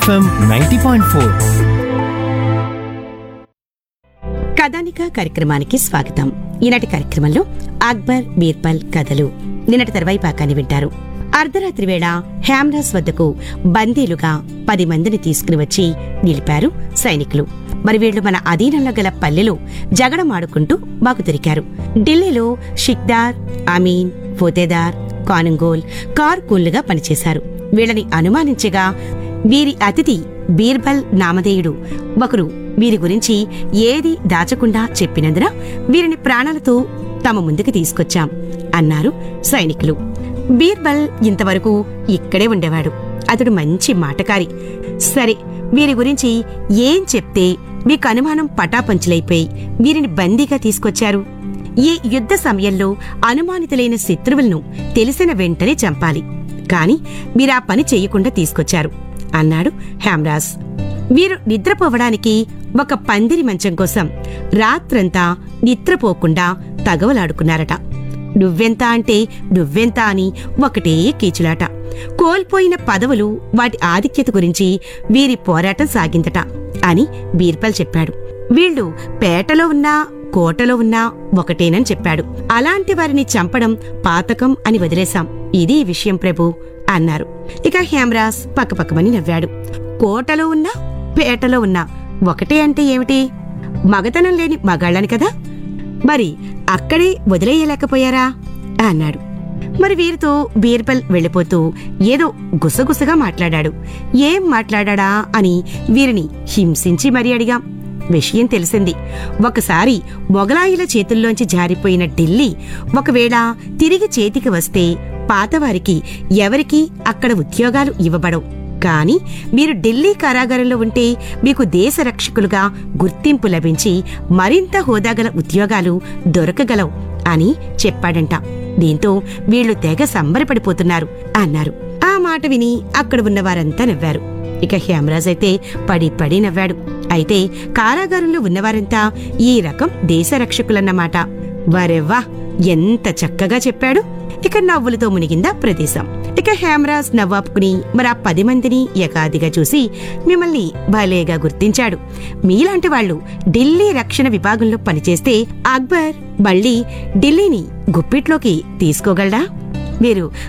FM ninety point four కథానిక కార్యక్రమానికి స్వాగతం ఈనాటి కార్యక్రమంలో అక్బర్ బీర్బల్ కథలు నిన్నటి తర్వాయి పాకాన్ని వింటారు అర్ధరాత్రి వేళ హ్యామ్రాస్ వద్దకు బందీలుగా పది మందిని తీసుకుని వచ్చి నిలిపారు సైనికులు మరి వీళ్లు మన అధీనంలో గల పల్లెలో జగడమాడుకుంటూ మాకు దొరికారు ఢిల్లీలో షిక్దార్ అమీన్ ఫోతేదార్ కానుంగోల్ కార్కూన్లుగా పనిచేశారు వీళ్ళని అనుమానించగా వీరి అతిథి బీర్బల్ నామధేయుడు ఒకరు వీరి గురించి ఏది దాచకుండా చెప్పినందున వీరిని ప్రాణాలతో తమ ముందుకు తీసుకొచ్చాం అన్నారు సైనికులు బీర్బల్ ఇంతవరకు ఇక్కడే ఉండేవాడు అతడు మంచి మాటకారి సరే వీరి గురించి ఏం చెప్తే మీకు అనుమానం పటాపంచులైపోయి వీరిని బందీగా తీసుకొచ్చారు ఈ యుద్ధ సమయంలో అనుమానితులైన శత్రువులను తెలిసిన వెంటనే చంపాలి కాని మీరా పని చెయ్యకుండా తీసుకొచ్చారు అన్నాడు హ్యామ్రాజ్ వీరు నిద్రపోవడానికి ఒక పందిరి మంచం కోసం రాత్రంతా నిద్రపోకుండా తగవలాడుకున్నారట నువ్వెంత అంటే నువ్వెంత అని ఒకటే కీచులాట కోల్పోయిన పదవులు వాటి ఆధిక్యత గురించి వీరి పోరాటం సాగిందట అని బీర్బల్ చెప్పాడు వీళ్ళు పేటలో ఉన్నా కోటలో ఉన్నా ఒకటేనని చెప్పాడు అలాంటి వారిని చంపడం పాతకం అని వదిలేశాం ఇది ఈ విషయం ప్రభు అన్నారు ఇక హేమరాజ్ పక్కపక్కమని నవ్వాడు కోటలో ఉన్నా పేటలో ఉన్నా ఒకటే అంటే ఏమిటి మగతనం లేని మగాళ్ళని కదా మరి అక్కడే వదిలేయలేకపోయారా అన్నాడు మరి వీరితో బీర్బల్ వెళ్ళిపోతూ ఏదో గుసగుసగా మాట్లాడాడు ఏం మాట్లాడా అని వీరిని హింసించి మరీ అడిగాం విషయం తెలిసింది ఒకసారి మొగలాయిల చేతుల్లోంచి జారిపోయిన ఢిల్లీ ఒకవేళ తిరిగి చేతికి వస్తే పాతవారికి ఎవరికి అక్కడ ఉద్యోగాలు ఇవ్వబడవు కానీ మీరు ఢిల్లీ కారాగారంలో ఉంటే మీకు దేశ రక్షకులుగా గుర్తింపు లభించి మరింత హోదాగల ఉద్యోగాలు దొరకగలవు అని చెప్పాడంట దీంతో వీళ్లు తెగ సంబరపడిపోతున్నారు అన్నారు ఆ మాట విని అక్కడ ఉన్న వారంతా నవ్వారు ఇక హేమరాజ్ అయితే పడి పడి నవ్వాడు అయితే కారాగారంలో ఉన్నవారంతా ఈ రకం దేశ రక్షకులన్నమాట వారెవ్వా ఎంత చక్కగా చెప్పాడు ఇక నవ్వులతో మునిగిందా ప్రదేశం ఇక హేమరాజ్ నవ్వాపుకుని మరి ఆ పది మందిని ఏకాదిగా చూసి మిమ్మల్ని భలేగా గుర్తించాడు మీలాంటి వాళ్ళు ఢిల్లీ రక్షణ విభాగంలో పనిచేస్తే అక్బర్ మళ్ళీ ఢిల్లీని గుప్పిట్లోకి తీసుకోగలడా మీరు